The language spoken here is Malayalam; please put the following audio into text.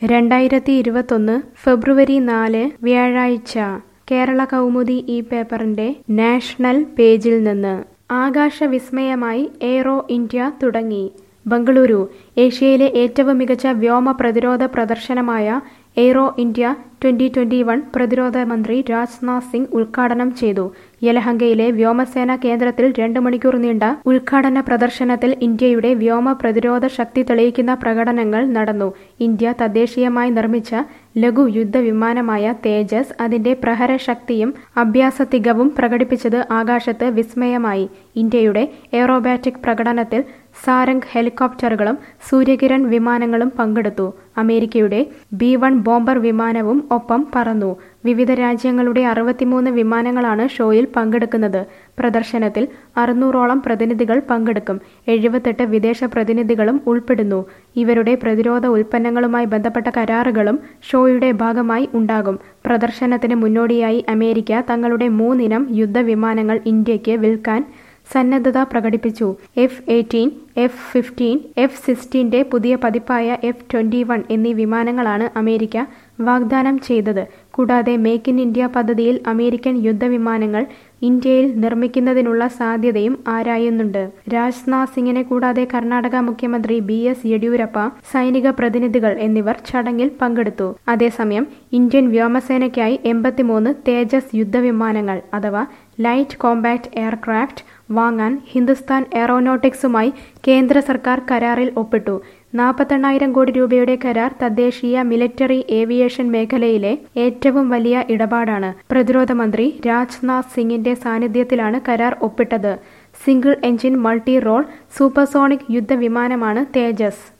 രണ്ടായിരത്തി ഇരുപത്തൊന്ന് ഫെബ്രുവരി നാല് വ്യാഴാഴ്ച കേരള കൗമുദി ഈ പേപ്പറിന്റെ നാഷണൽ പേജിൽ നിന്ന് ആകാശ വിസ്മയമായി എയ്റോ ഇന്ത്യ തുടങ്ങി ബംഗളൂരു ഏഷ്യയിലെ ഏറ്റവും മികച്ച വ്യോമ പ്രതിരോധ പ്രദർശനമായ Aero India twenty twenty one പ്രതിരോധ മന്ത്രി രാജ്നാഥ് സിംഗ് ഉദ്ഘാടനം ചെയ്തു യലഹങ്കയിലെ വ്യോമസേന കേന്ദ്രത്തിൽ രണ്ട് മണിക്കൂർ നീണ്ട ഉദ്ഘാടന പ്രദർശനത്തിൽ ഇന്ത്യയുടെ വ്യോമ പ്രതിരോധ ശക്തി തെളിയിക്കുന്ന പ്രകടനങ്ങൾ നടന്നു ഇന്ത്യ തദ്ദേശീയമായി നിർമ്മിച്ച ലഘു യുദ്ധ വിമാനമായ തേജസ് അതിന്റെ പ്രഹരശക്തിയും അഭ്യാസത്തികവും പ്രകടിപ്പിച്ചത് ആകാശത്ത് വിസ്മയമായി ഇന്ത്യയുടെ എയറോബാറ്റിക് പ്രകടനത്തിൽ സാരംഗ് ഹെലികോപ്റ്ററുകളും സൂര്യകിരൺ വിമാനങ്ങളും പങ്കെടുത്തു അമേരിക്കയുടെ ബി വൺ ബോംബർ വിമാനവും ഒപ്പം പറന്നു വിവിധ രാജ്യങ്ങളുടെ അറുപത്തിമൂന്ന് വിമാനങ്ങളാണ് ഷോയിൽ പങ്കെടുക്കുന്നത് പ്രദർശനത്തിൽ അറുന്നൂറോളം പ്രതിനിധികൾ പങ്കെടുക്കും എഴുപത്തെട്ട് വിദേശ പ്രതിനിധികളും ഉൾപ്പെടുന്നു ഇവരുടെ പ്രതിരോധ ഉൽപ്പന്നങ്ങളുമായി ബന്ധപ്പെട്ട കരാറുകളും ഷോയുടെ ഭാഗമായി ഉണ്ടാകും പ്രദർശനത്തിന് മുന്നോടിയായി അമേരിക്ക തങ്ങളുടെ മൂന്നിനം യുദ്ധവിമാനങ്ങൾ ഇന്ത്യക്ക് വിൽക്കാൻ സന്നദ്ധത പ്രകടിപ്പിച്ചു F eighteen F fifteen F സിക്സ്റ്റീൻ്റെ പുതിയ പതിപ്പായ എഫ് ട്വന്റി വൺ എന്നീ വിമാനങ്ങളാണ് അമേരിക്ക വാഗ്ദാനം ചെയ്തത് കൂടാതെ മേക്ക് ഇൻ ഇന്ത്യ പദ്ധതിയിൽ അമേരിക്കൻ യുദ്ധവിമാനങ്ങൾ ഇന്ത്യയിൽ നിർമ്മിക്കുന്നതിനുള്ള സാധ്യതയും ആരായുന്നുണ്ട് രാജ്നാഥ് സിംഗിനെ കൂടാതെ കർണാടക മുഖ്യമന്ത്രി ബി എസ് യെഡ്യൂരപ്പ സൈനിക പ്രതിനിധികൾ എന്നിവർ ചടങ്ങിൽ പങ്കെടുത്തു അതേസമയം ഇന്ത്യൻ വ്യോമസേനയ്ക്കായി എൺപത്തിമൂന്ന് തേജസ് യുദ്ധവിമാനങ്ങൾ അഥവാ ലൈറ്റ് കോമ്പാക്ട് എയർക്രാഫ്റ്റ് വാങ്ങാൻ ഹിന്ദുസ്ഥാൻ എയറോനോട്ടിക്സുമായി കേന്ദ്ര സർക്കാർ കരാറിൽ ഒപ്പിട്ടു നാൽപ്പത്തെണ്ണായിരം കോടി രൂപയുടെ കരാർ തദ്ദേശീയ മിലിറ്ററി ഏവിയേഷൻ മേഖലയിലെ ഏറ്റവും വലിയ ഇടപാടാണ് പ്രതിരോധ മന്ത്രി രാജ്നാഥ് സിംഗിന്റെ സാന്നിധ്യത്തിലാണ് കരാർ ഒപ്പിട്ടത് single engine multi role supersonic യുദ്ധവിമാനമാണ് തേജസ്